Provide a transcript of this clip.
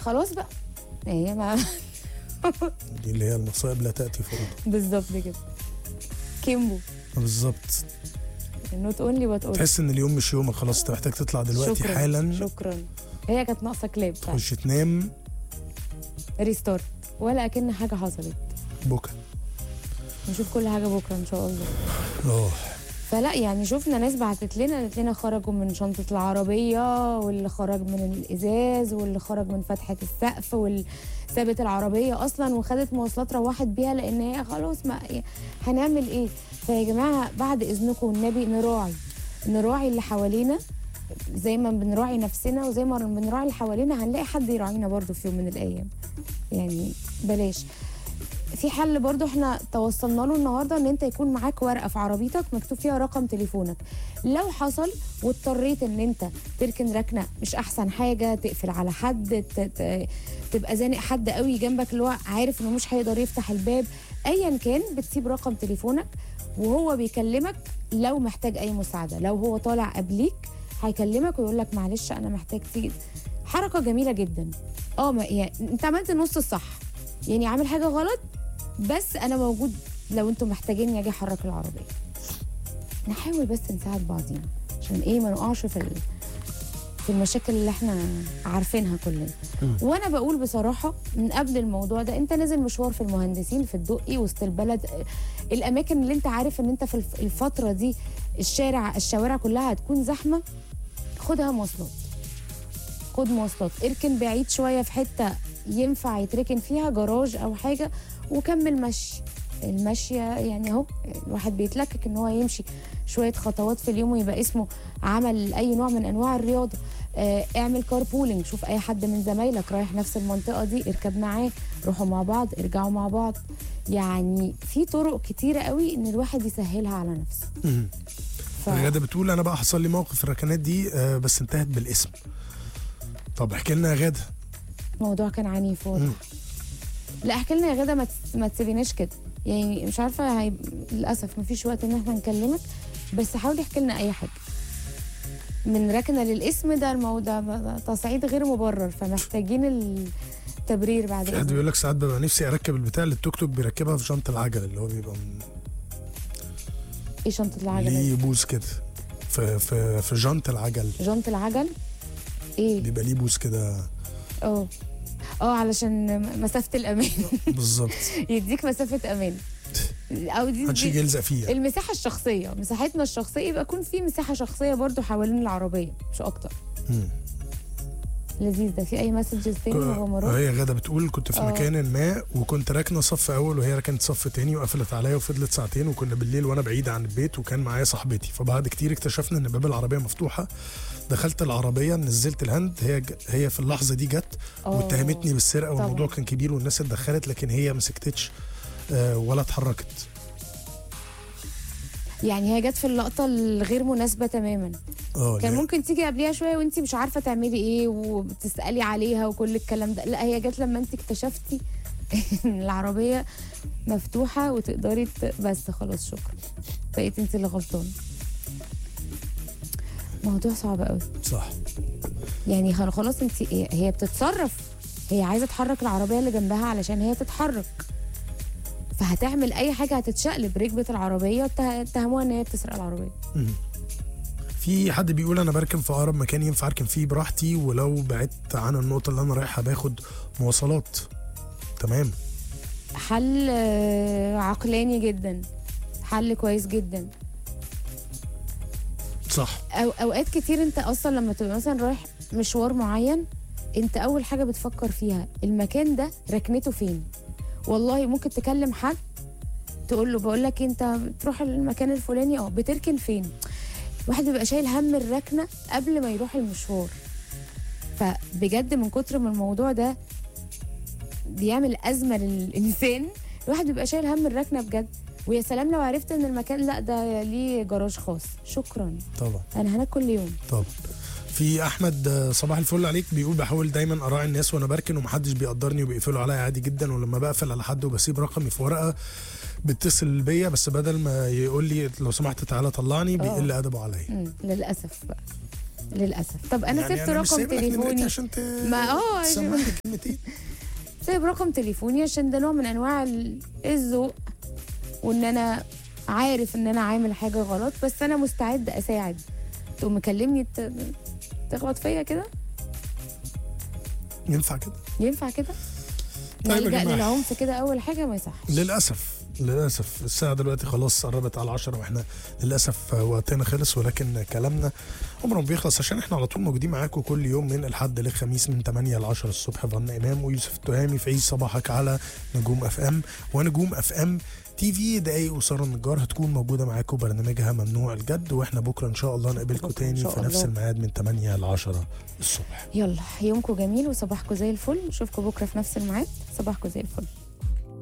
خلاص بقى هي ما دي اللي هي المصائب لا تاتي فرضا بالظبط كده كيمبو بالظبط نوت اونلي بات اونلي تحس ان اليوم مش يومك خلاص انت محتاج تطلع دلوقتي شكرا حالا شكرا هي كانت ناقصه كلاب تخش تنام ريستارت ولا اكن حاجه حصلت بكى نشوف كل حاجه بكره ان شاء الله اه فلا يعني شفنا ناس بعتت لنا قالت لنا خرجوا من شنطه العربيه واللي خرج من الازاز واللي خرج من فتحه السقف واللي سابت العربيه اصلا وخدت مواصلات روحت بيها لان هي خلاص ما هنعمل ايه فيا جماعه بعد اذنكم والنبي نراعي نراعي اللي حوالينا زي ما بنراعي نفسنا وزي ما بنراعي اللي حوالينا هنلاقي حد يراعينا برضو في يوم من الايام يعني بلاش في حل برضو احنا توصلنا له النهارده ان انت يكون معاك ورقه في عربيتك مكتوب فيها رقم تليفونك لو حصل واضطريت ان انت تركن ركنه مش احسن حاجه تقفل على حد ت- ت- تبقى زانق حد قوي جنبك اللي هو عارف انه مش هيقدر يفتح الباب ايا كان بتسيب رقم تليفونك وهو بيكلمك لو محتاج اي مساعده لو هو طالع قبليك هيكلمك ويقول لك معلش انا محتاج تيجي حركه جميله جدا اه ما يعني انت عملت النص الصح يعني عامل حاجه غلط بس انا موجود لو انتم محتاجين اجي احرك العربيه نحاول بس نساعد بعضينا عشان ايه ما نقعش في ال- في المشاكل اللي احنا عارفينها كلنا وانا بقول بصراحه من قبل الموضوع ده انت نازل مشوار في المهندسين في الدقي وسط البلد الاماكن اللي انت عارف ان انت في الف- الفتره دي الشارع الشوارع كلها هتكون زحمه خدها مواصلات خد مواصلات اركن بعيد شويه في حته ينفع يتركن فيها جراج او حاجه وكمل مشي المشية يعني اهو الواحد بيتلكك ان هو يمشي شوية خطوات في اليوم ويبقى اسمه عمل اي نوع من انواع الرياضة آه اعمل كار بولينج شوف اي حد من زمايلك رايح نفس المنطقة دي اركب معاه روحوا مع بعض ارجعوا مع بعض يعني في طرق كتيرة قوي ان الواحد يسهلها على نفسه مم. ف... غاده بتقول انا بقى حصل لي موقف الركنات دي آه، بس انتهت بالاسم طب احكي لنا يا غاده الموضوع كان عنيف واضح مم. لا احكي لنا يا غدا ما تس- ما تسيبيناش كده يعني مش عارفه هي... للاسف ما فيش وقت ان احنا نكلمك بس حاولي احكي لنا اي حاجه من ركنه للاسم ده الموضوع ده تصعيد غير مبرر فمحتاجين التبرير بعد في حد اذنك بيقول لك ساعات ببقى نفسي اركب البتاع اللي التوك توك بيركبها في شنطه العجل اللي هو بيبقى من- ايه شنطه العجل ليه بوز كده في في في جنط العجل جنط العجل ايه بيبقى ليه بوز كده اه اه علشان مسافه الامان بالظبط يديك مسافه امان او دي, محدش دي يجي يلزق فيها المساحه الشخصيه مساحتنا الشخصيه يبقى يكون في مساحه شخصيه برضو حوالين العربيه مش اكتر مم. لذيذ ده في اي مسجز تاني وغمرات هي غاده بتقول كنت في آه. مكان ما وكنت راكنه صف اول وهي ركنت صف تاني وقفلت عليا وفضلت ساعتين وكنا بالليل وانا بعيد عن البيت وكان معايا صاحبتي فبعد كتير اكتشفنا ان باب العربيه مفتوحه دخلت العربيه نزلت الهند هي ج... هي في اللحظه دي جت آه. واتهمتني بالسرقه طبعاً. والموضوع كان كبير والناس اتدخلت لكن هي ما سكتتش آه، ولا اتحركت يعني هي جت في اللقطه الغير مناسبه تماما اه كان لا. ممكن تيجي قبليها شويه وانت مش عارفه تعملي ايه وبتسالي عليها وكل الكلام ده لا هي جت لما انت اكتشفتي ان العربيه مفتوحه وتقدري ت... بس خلاص شكرا بقيت انت اللي غلطانه موضوع صعب قوي صح يعني خل- خلاص انت هي هي بتتصرف هي عايزه تحرك العربيه اللي جنبها علشان هي تتحرك فهتعمل اي حاجه هتتشقلب ركبت العربيه واتها- اتهموها ان هي بتسرق العربيه مم. في حد بيقول انا بركن في اقرب مكان ينفع اركن فيه براحتي ولو بعدت عن النقطه اللي انا رايحها باخد مواصلات تمام حل آه، عقلاني جدا حل كويس جدا صح أو اوقات كتير انت اصلا لما تبقى مثلا رايح مشوار معين انت اول حاجه بتفكر فيها المكان ده ركنته فين والله ممكن تكلم حد تقول له بقول لك انت تروح المكان الفلاني اه بتركن فين واحد بيبقى شايل هم الركنه قبل ما يروح المشوار فبجد من كتر ما الموضوع ده بيعمل ازمه للانسان الواحد بيبقى شايل هم الركنه بجد ويا سلام لو عرفت ان المكان لا ده ليه جراج خاص شكرا طبعا انا هناك كل يوم طبعا في احمد آه، صباح الفل عليك بيقول بحاول دايما اراعي الناس وانا بركن ومحدش بيقدرني وبيقفلوا عليا عادي جدا ولما بقفل على حد وبسيب رقمي في ورقه بيتصل بيا بس بدل ما يقول لي لو سمحت تعالى طلعني بيقل ادبه عليا مم. للاسف بقى للاسف طب انا يعني سبت أنا مش رقم سايب لك نمرتي تليفوني عشان ت... ما اه عشان- تسمعني كلمتين سايب رقم تليفوني عشان ده نوع من انواع ال- الذوق وان انا عارف ان انا عامل حاجه غلط بس انا مستعد اساعد تقوم مكلمني ت- تخبط فيا كده ينفع كده ينفع كده طيب يا نلجأ جماعة. للعنف كده اول حاجه ما يصحش للاسف للاسف الساعه دلوقتي خلاص قربت على 10 واحنا للاسف وقتنا خلص ولكن كلامنا عمره ما بيخلص عشان احنا على طول موجودين معاكم كل يوم من الحد للخميس من 8 ل 10 الصبح فن امام ويوسف التهامي في عيش صباحك على نجوم اف ام ونجوم اف ام تي في دقايق وساره النجار هتكون موجوده معاكم برنامجها ممنوع الجد واحنا بكره ان شاء الله نقابلكم بكرة إن تاني شاء في نفس الله. الميعاد من 8 ل 10 الصبح يلا يومكم جميل وصباحكم زي الفل نشوفكم بكره في نفس الميعاد صباحكم زي الفل